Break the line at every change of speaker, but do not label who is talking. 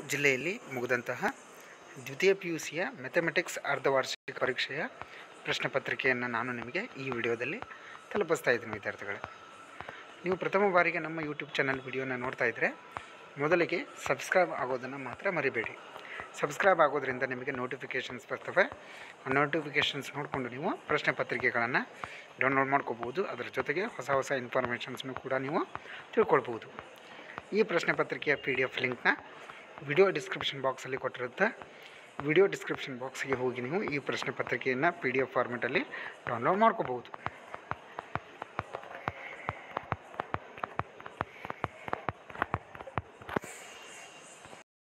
ಜಿಲ್ಲೆಯಲ್ಲಿ ಮುಗಿದಂತಹ ದ್ವಿತೀಯ ಪಿ ಯು ಸಿಯ ಮೆಥಮೆಟಿಕ್ಸ್ ಅರ್ಧವಾರ್ಷಿಕ ಪರೀಕ್ಷೆಯ ಪ್ರಶ್ನೆ ಪತ್ರಿಕೆಯನ್ನು ನಾನು ನಿಮಗೆ ಈ ವಿಡಿಯೋದಲ್ಲಿ ತಲುಪಿಸ್ತಾ ಇದ್ದೀನಿ ವಿದ್ಯಾರ್ಥಿಗಳೇ ನೀವು ಪ್ರಥಮ ಬಾರಿಗೆ ನಮ್ಮ ಯೂಟ್ಯೂಬ್ ಚಾನಲ್ ವಿಡಿಯೋನ ನೋಡ್ತಾ ಇದ್ದರೆ ಮೊದಲಿಗೆ ಸಬ್ಸ್ಕ್ರೈಬ್ ಆಗೋದನ್ನು ಮಾತ್ರ ಮರಿಬೇಡಿ ಸಬ್ಸ್ಕ್ರೈಬ್ ಆಗೋದ್ರಿಂದ ನಿಮಗೆ ನೋಟಿಫಿಕೇಷನ್ಸ್ ಬರ್ತವೆ ಆ ನೋಟಿಫಿಕೇಷನ್ಸ್ ನೋಡಿಕೊಂಡು ನೀವು ಪ್ರಶ್ನೆ ಪತ್ರಿಕೆಗಳನ್ನು ಡೌನ್ಲೋಡ್ ಮಾಡ್ಕೋಬೋದು ಅದರ ಜೊತೆಗೆ ಹೊಸ ಹೊಸ ಇನ್ಫಾರ್ಮೇಷನ್ಸ್ನು ಕೂಡ ನೀವು ತಿಳ್ಕೊಳ್ಬೋದು ಈ ಪ್ರಶ್ನೆ ಪತ್ರಿಕೆಯ ಪಿ ಡಿ ಎಫ್ ಲಿಂಕ್ನ ವಿಡಿಯೋ ಡಿಸ್ಕ್ರಿಪ್ಷನ್ ಬಾಕ್ಸಲ್ಲಿ ಕೊಟ್ಟಿರುತ್ತೆ ವಿಡಿಯೋ ಡಿಸ್ಕ್ರಿಪ್ಷನ್ ಬಾಕ್ಸಿಗೆ ಹೋಗಿ ನೀವು ಈ ಪ್ರಶ್ನೆ ಪತ್ರಿಕೆಯನ್ನು ಪಿ ಡಿ ಎಫ್ ಫಾರ್ಮೆಟಲ್ಲಿ ಡೌನ್ಲೋಡ್ ಮಾಡ್ಕೋಬೋದು